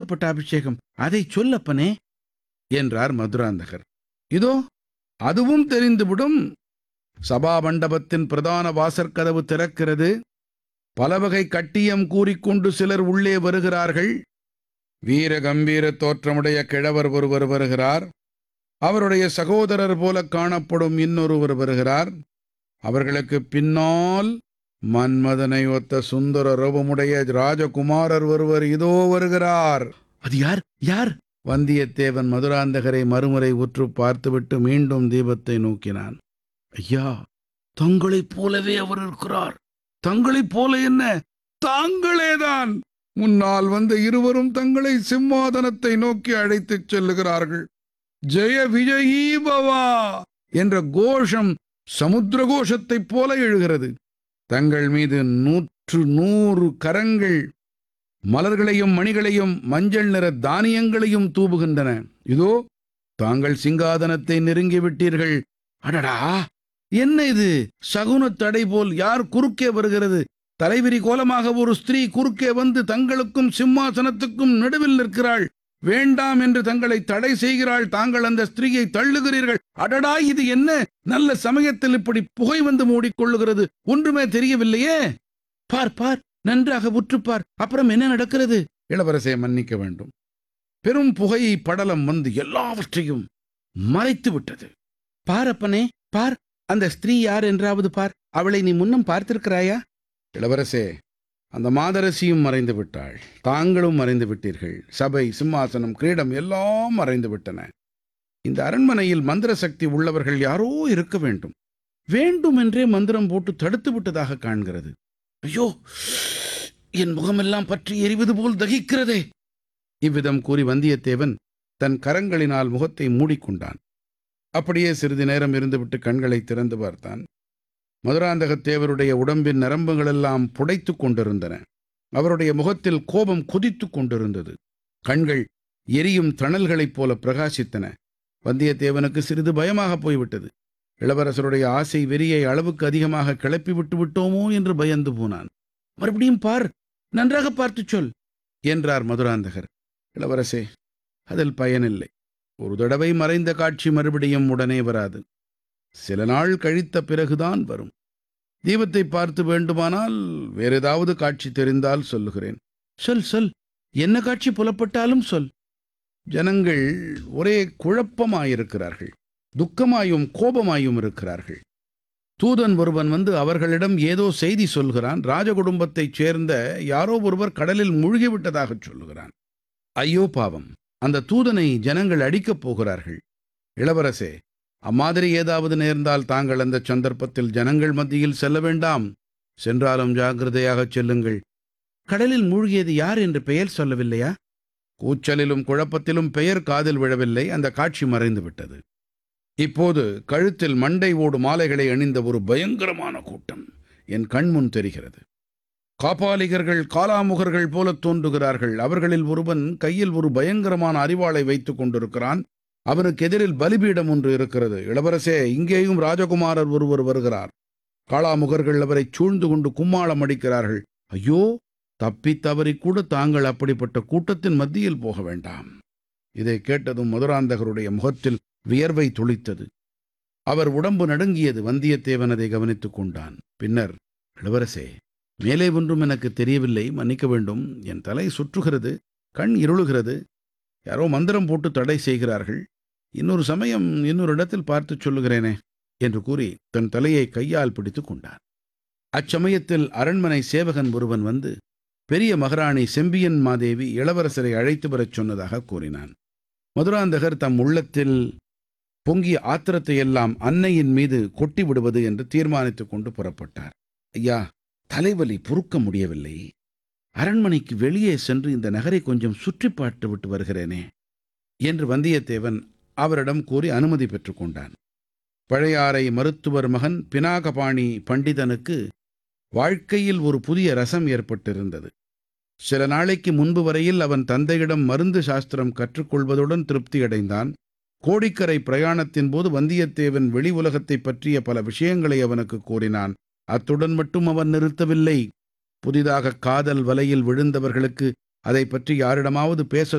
எப்படிப்பட்ட அபிஷேகம் அதை சொல்லப்பனே என்றார் மதுராந்தகர் இதோ அதுவும் தெரிந்துவிடும் சபா மண்டபத்தின் பிரதான வாசற்கதவு திறக்கிறது பலவகை கட்டியம் கூறிக்கொண்டு சிலர் உள்ளே வருகிறார்கள் வீர கம்பீர தோற்றமுடைய கிழவர் ஒருவர் வருகிறார் அவருடைய சகோதரர் போல காணப்படும் இன்னொருவர் வருகிறார் அவர்களுக்கு பின்னால் மன்மதனை ஒத்த சுந்தர ரூபமுடைய ராஜகுமாரர் ஒருவர் இதோ வருகிறார் அது யார் யார் வந்தியத்தேவன் மதுராந்தகரை மறுமுறை உற்று பார்த்துவிட்டு மீண்டும் தீபத்தை நோக்கினான் ஐயா தங்களைப் போலவே அவர் இருக்கிறார் தங்களைப் போல என்ன தாங்களேதான் முன்னால் வந்த இருவரும் தங்களை சிம்மாதனத்தை நோக்கி அழைத்துச் செல்லுகிறார்கள் ஜெய விஜயீ பவா என்ற கோஷம் சமுத்திர கோஷத்தைப் போல எழுகிறது தங்கள் மீது நூற்று நூறு கரங்கள் மலர்களையும் மணிகளையும் மஞ்சள் நிற தானியங்களையும் தூவுகின்றன இதோ தாங்கள் சிங்காதனத்தை நெருங்கி விட்டீர்கள் அடடா என்ன இது சகுன தடை போல் யார் குறுக்கே வருகிறது தலைவிரி கோலமாக ஒரு ஸ்திரீ குறுக்கே வந்து தங்களுக்கும் சிம்மாசனத்துக்கும் நடுவில் நிற்கிறாள் வேண்டாம் என்று தங்களை தடை செய்கிறாள் தாங்கள் அந்த ஸ்திரீயை தள்ளுகிறீர்கள் அடடா இது என்ன நல்ல சமயத்தில் இப்படி புகை வந்து மூடிக்கொள்ளுகிறது ஒன்றுமே தெரியவில்லையே பார் பார் நன்றாக உற்றுப்பார் அப்புறம் என்ன நடக்கிறது இளவரசை மன்னிக்க வேண்டும் பெரும் புகை படலம் வந்து எல்லாவற்றையும் மறைத்து விட்டது பாரப்பனே பார் அந்த ஸ்திரீ யார் என்றாவது பார் அவளை நீ முன்னம் பார்த்திருக்கிறாயா இளவரசே அந்த மாதரசியும் மறைந்து விட்டாள் தாங்களும் மறைந்து விட்டீர்கள் சபை சிம்மாசனம் கிரீடம் எல்லாம் மறைந்து விட்டன இந்த அரண்மனையில் மந்திர சக்தி உள்ளவர்கள் யாரோ இருக்க வேண்டும் வேண்டும் என்றே மந்திரம் போட்டு தடுத்து விட்டதாக காண்கிறது ஐயோ என் முகமெல்லாம் பற்றி எரிவது போல் தகிக்கிறதே இவ்விதம் கூறி வந்தியத்தேவன் தன் கரங்களினால் முகத்தை மூடிக்கொண்டான் அப்படியே சிறிது நேரம் இருந்துவிட்டு கண்களை திறந்து பார்த்தான் மதுராந்தகத்தேவருடைய உடம்பின் நரம்புகளெல்லாம் புடைத்துக் கொண்டிருந்தன அவருடைய முகத்தில் கோபம் கொதித்துக் கொண்டிருந்தது கண்கள் எரியும் தணல்களைப் போல பிரகாசித்தன வந்தியத்தேவனுக்கு சிறிது பயமாக போய்விட்டது இளவரசருடைய ஆசை வெறியை அளவுக்கு அதிகமாக கிளப்பி விட்டு விட்டோமோ என்று பயந்து போனான் மறுபடியும் பார் நன்றாக பார்த்துச் சொல் என்றார் மதுராந்தகர் இளவரசே அதில் பயனில்லை ஒரு தடவை மறைந்த காட்சி மறுபடியும் உடனே வராது சில நாள் கழித்த பிறகுதான் வரும் தீபத்தை பார்த்து வேண்டுமானால் வேற ஏதாவது காட்சி தெரிந்தால் சொல்லுகிறேன் சொல் சொல் என்ன காட்சி புலப்பட்டாலும் சொல் ஜனங்கள் ஒரே குழப்பமாயிருக்கிறார்கள் துக்கமாயும் கோபமாயும் இருக்கிறார்கள் தூதன் ஒருவன் வந்து அவர்களிடம் ஏதோ செய்தி சொல்கிறான் ராஜகுடும்பத்தைச் சேர்ந்த யாரோ ஒருவர் கடலில் மூழ்கிவிட்டதாகச் சொல்லுகிறான் ஐயோ பாவம் அந்த தூதனை ஜனங்கள் அடிக்கப் போகிறார்கள் இளவரசே அம்மாதிரி ஏதாவது நேர்ந்தால் தாங்கள் அந்த சந்தர்ப்பத்தில் ஜனங்கள் மத்தியில் செல்ல வேண்டாம் சென்றாலும் ஜாக்கிரதையாகச் செல்லுங்கள் கடலில் மூழ்கியது யார் என்று பெயர் சொல்லவில்லையா கூச்சலிலும் குழப்பத்திலும் பெயர் காதில் விழவில்லை அந்த காட்சி மறைந்து விட்டது இப்போது கழுத்தில் மண்டை ஓடு மாலைகளை அணிந்த ஒரு பயங்கரமான கூட்டம் என் கண்முன் தெரிகிறது காப்பாளிகர்கள் காலாமுகர்கள் போல தோன்றுகிறார்கள் அவர்களில் ஒருவன் கையில் ஒரு பயங்கரமான அறிவாளை வைத்துக் கொண்டிருக்கிறான் அவனுக்கு எதிரில் பலிபீடம் ஒன்று இருக்கிறது இளவரசே இங்கேயும் ராஜகுமாரர் ஒருவர் வருகிறார் காளாமுகர்கள் அவரை சூழ்ந்து கொண்டு கும்மாளம் அடிக்கிறார்கள் ஐயோ தப்பித் தவறிக் கூட தாங்கள் அப்படிப்பட்ட கூட்டத்தின் மத்தியில் போக வேண்டாம் இதை கேட்டதும் மதுராந்தகருடைய முகத்தில் வியர்வை துளித்தது அவர் உடம்பு நடுங்கியது வந்தியத்தேவன் அதை கவனித்துக் கொண்டான் பின்னர் இளவரசே மேலே ஒன்றும் எனக்கு தெரியவில்லை மன்னிக்க வேண்டும் என் தலை சுற்றுகிறது கண் இருளுகிறது யாரோ மந்திரம் போட்டு தடை செய்கிறார்கள் இன்னொரு சமயம் இன்னொரு இடத்தில் பார்த்துச் சொல்லுகிறேனே என்று கூறி தன் தலையை கையால் பிடித்துக் கொண்டான் அச்சமயத்தில் அரண்மனை சேவகன் ஒருவன் வந்து பெரிய மகாராணி செம்பியன் மாதேவி இளவரசரை அழைத்து வரச் சொன்னதாக கூறினான் மதுராந்தகர் தம் உள்ளத்தில் பொங்கிய ஆத்திரத்தை எல்லாம் அன்னையின் மீது கொட்டி விடுவது என்று தீர்மானித்துக் கொண்டு புறப்பட்டார் ஐயா தலைவலி பொறுக்க முடியவில்லை அரண்மனைக்கு வெளியே சென்று இந்த நகரை கொஞ்சம் சுற்றி பார்த்து விட்டு வருகிறேனே என்று வந்தியத்தேவன் அவரிடம் கூறி அனுமதி பெற்றுக்கொண்டான் பழையாறை மருத்துவர் மகன் பினாகபாணி பண்டிதனுக்கு வாழ்க்கையில் ஒரு புதிய ரசம் ஏற்பட்டிருந்தது சில நாளைக்கு முன்பு வரையில் அவன் தந்தையிடம் மருந்து சாஸ்திரம் கற்றுக்கொள்வதுடன் திருப்தியடைந்தான் கோடிக்கரை பிரயாணத்தின் போது வந்தியத்தேவன் வெளி உலகத்தைப் பற்றிய பல விஷயங்களை அவனுக்கு கூறினான் அத்துடன் மட்டும் அவன் நிறுத்தவில்லை புதிதாக காதல் வலையில் விழுந்தவர்களுக்கு அதை பற்றி யாரிடமாவது பேச